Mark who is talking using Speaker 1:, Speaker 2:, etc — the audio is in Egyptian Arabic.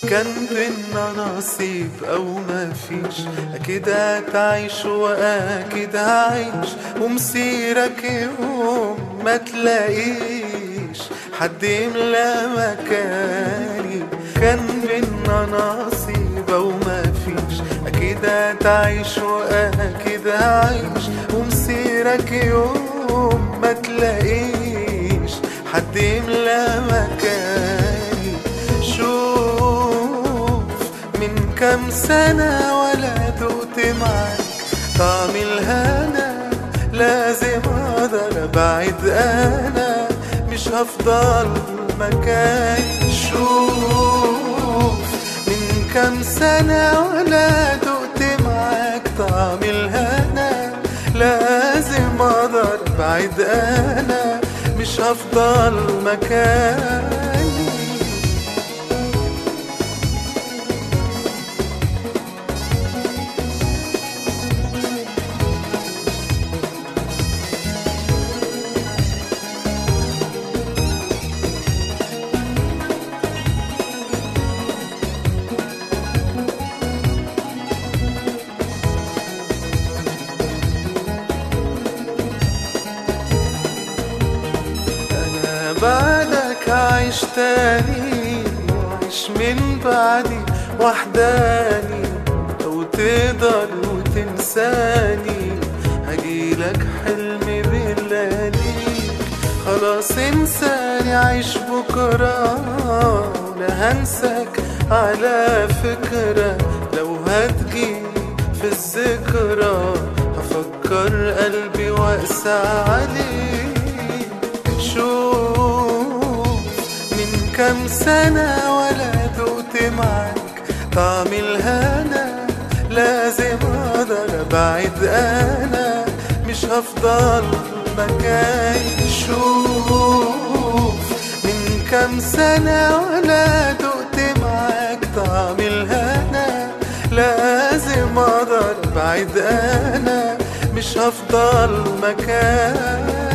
Speaker 1: كان بينا نصيب او ما فيش اكيد هتعيش واكيد هعيش ومسيرك يوم ما تلاقيش حد يملى مكاني كان بينا نصيب او ما فيش اكيد هتعيش واكيد هعيش ومسيرك يوم ما تلاقيش حد يملى مكاني شوف من كام سنة ولا دقت معاك طعم الهنا لازم اقدر ابعد انا مش هفضل مكاني شوف من كام سنة ولا دقت معاك طعم الهنا لازم اقدر ابعد انا مش هفضل مكاني أنا بعدك عايش تاني وعيش من بعدي وحداني لو تقدر وتنساني هجيلك حلمي باللياليك خلاص انساني عيش بكرة ولا هنساك على فكرة لو هتجيلي في الذكرى هفكر قلبي واقسى عليك شوف من كام سنة ولا دقت معاك طعم الهنا لازم اقدر ابعد انا مش هفضل مكاني شوف من كام سنة ولا دقت معاك طعم الهنا لازم اقدر ابعد انا مش هفضل مكاني